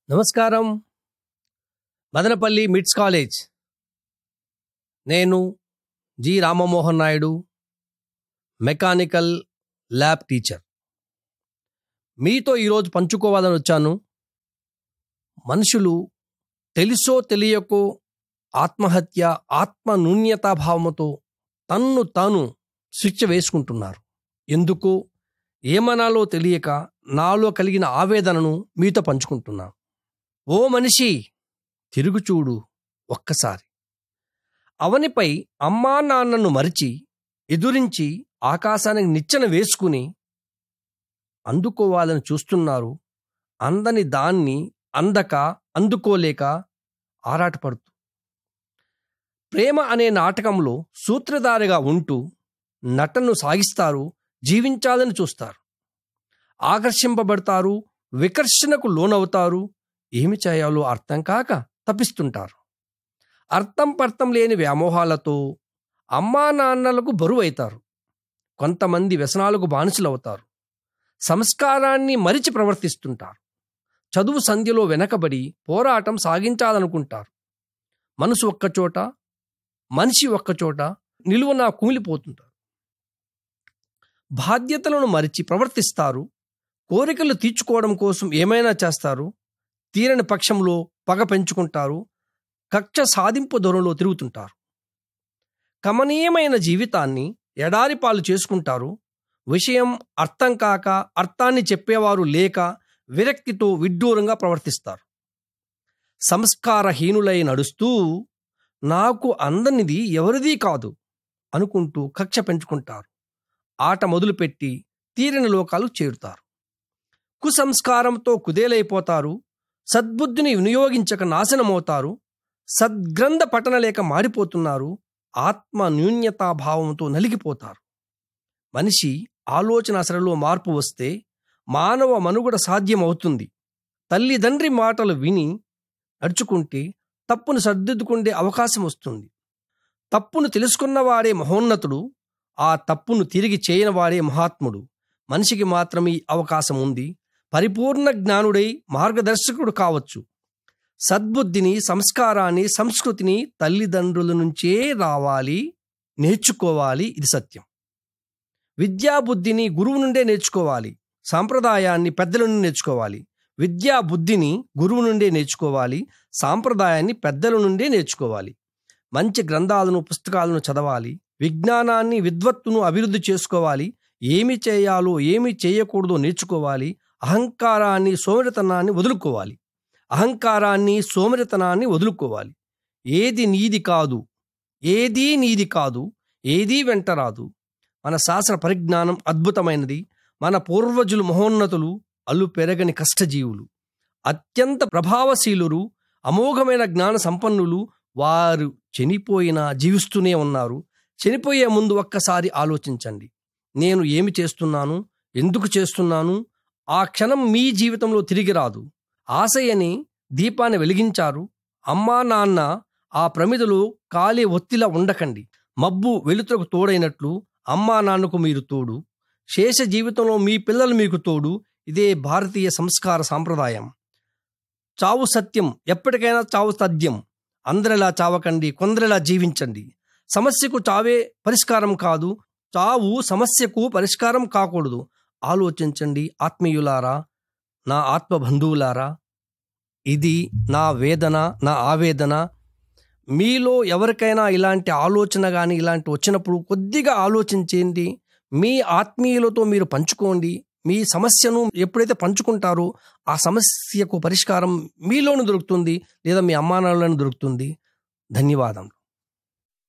నమస్కారం Madanapalle MITS college నేను G Ramamohan Naidu mechanical lab teacher మీతో ఈరోజు పంచుకోవాలని వచ్చాను మనుషులు తెలుసో తెలియకో ఆత్మహత్య ఆత్మ న్యూన్యతాభావముతో తన్ను తాను శిక్ష వేసుకుంటున్నారు ఎందుకు ఏమనాలో తెలియక నాలో కలిగిన ఆవేదనను మీతో పంచుకుంటున్నాను ఓ మనిషి తిరుగు చూడు ఒక్కసారి అవనిపై అమ్మా నాన్నను మరిచి ఎదురించి ఆకాశానికి నిచ్చెన వేసుకుని అందుకోవాలని చూస్తున్నారు అందని దాన్ని అందక అందుకోలేక ఆరాటపడుతూ ప్రేమ అనే నాటకంలో సూత్రధారిగా ఉంటూ నటను సాగిస్తారు జీవించాలని చూస్తారు ఆకర్షింపబడతారు వికర్షణకు లోనవుతారు ఏమి చేయాలో అర్థం కాక తప్పిస్తుంటారు అర్థం పర్థం లేని వ్యామోహాలతో అమ్మా నాన్నలకు బరువైతారు కొంతమంది వ్యసనాలకు బానిసలవుతారు సంస్కారాన్ని మరిచి ప్రవర్తిస్తుంటారు చదువు సంధ్యలో వెనకబడి పోరాటం సాగించాలనుకుంటారు మనసు ఒక్కచోట మనిషి ఒక్కచోట నిలువున కుమిలిపోతుంటారు బాధ్యతలను మరిచి ప్రవర్తిస్తారు కోరికలు తీర్చుకోవడం కోసం ఏమైనా చేస్తారు తీరని పక్షంలో పగ పెంచుకుంటారు కక్ష సాధింపు ధోరణిలో తిరుగుతుంటారు కమనీయమైన జీవితాన్ని ఎడారి పాలు చేసుకుంటారు విషయం అర్థం కాక అర్థాన్ని చెప్పేవారు లేక విరక్తితో విడ్డూరంగా ప్రవర్తిస్తారు సంస్కారహీనులై నడుస్తూ నాకు అందనిది ఎవరిది కాదు అనుకుంటూ కక్ష పెంచుకుంటారు ఆట మొదలుపెట్టి తీరని లోకాలు చేరుతారు కుసంస్కారంతో కుదేలైపోతారు సద్బుద్ధిని వినియోగించక నాశనమవుతారు సద్గ్రంథ పఠనలేక మారిపోతున్నారు ఆత్మ న్యూన్యతాభావంతో నలిగిపోతారు మనిషి ఆలోచన సరలో మార్పు వస్తే మానవ మనుగడ సాధ్యమవుతుంది తల్లిదండ్రి మాటలు విని నడుచుకుంటే తప్పును సర్దిద్దుకుండే అవకాశం వస్తుంది తప్పును తెలుసుకున్నవాడే మహోన్నతుడు ఆ తప్పును తిరిగి చేయనివాడే మహాత్ముడు మనిషికి మాత్రమే ఈ అవకాశం ఉంది పరిపూర్ణ జ్ఞానుడై మార్గదర్శకుడు కావచ్చు సద్బుద్ధిని సంస్కారాన్ని సంస్కృతిని తల్లిదండ్రుల నుంచే రావాలి నేర్చుకోవాలి ఇది సత్యం విద్యాబుద్ధిని గురువు నుండే నేర్చుకోవాలి సాంప్రదాయాన్ని పెద్దల నుండి నేర్చుకోవాలి విద్యా బుద్ధిని గురువు నుండే నేర్చుకోవాలి సాంప్రదాయాన్ని పెద్దల నుండే నేర్చుకోవాలి మంచి గ్రంథాలను పుస్తకాలను చదవాలి విజ్ఞానాన్ని విద్వత్తును అభివృద్ధి చేసుకోవాలి ఏమి చేయాలో ఏమి చేయకూడదో నేర్చుకోవాలి అహంకారాన్ని సోమరితనాన్ని వదులుకోవాలి అహంకారాన్ని సోమరితనాన్ని వదులుకోవాలి ఏది నీది కాదు ఏదీ నీది కాదు ఏదీ వెంటరాదు మన శాస్త్ర పరిజ్ఞానం అద్భుతమైనది మన పూర్వజులు మహోన్నతులు అల్లు పెరగని కష్టజీవులు అత్యంత ప్రభావశీలురు అమోఘమైన జ్ఞాన సంపన్నులు వారు చనిపోయినా జీవిస్తూనే ఉన్నారు చనిపోయే ముందు ఒక్కసారి ఆలోచించండి నేను ఏమి చేస్తున్నాను ఎందుకు చేస్తున్నాను ఆ క్షణం మీ జీవితంలో తిరిగి రాదు ఆశయని దీపాన్ని వెలిగించారు అమ్మా నాన్న ఆ ప్రమిదలో కాలి ఒత్తిలా ఉండకండి మబ్బు వెలుతురకు తోడైనట్లు అమ్మా నాన్నకు మీరు తోడు శేష జీవితంలో మీ పిల్లలు మీకు తోడు ఇదే భారతీయ సంస్కార సాంప్రదాయం చావు సత్యం ఎప్పటికైనా చావు తథ్యం అందరిలా చావకండి కొందరిలా జీవించండి సమస్యకు చావే పరిష్కారం కాదు చావు సమస్యకు పరిష్కారం కాకూడదు ఆలోచించండి ఆత్మీయులారా నా ఆత్మ బంధువులారా ఇది నా వేదన నా ఆవేదన మీలో ఎవరికైనా ఇలాంటి ఆలోచన కానీ ఇలాంటి వచ్చినప్పుడు కొద్దిగా ఆలోచించండి మీ ఆత్మీయులతో మీరు పంచుకోండి మీ సమస్యను ఎప్పుడైతే పంచుకుంటారో ఆ సమస్యకు పరిష్కారం మీలోనూ దొరుకుతుంది లేదా మీ అమ్మానాలను దొరుకుతుంది ధన్యవాదం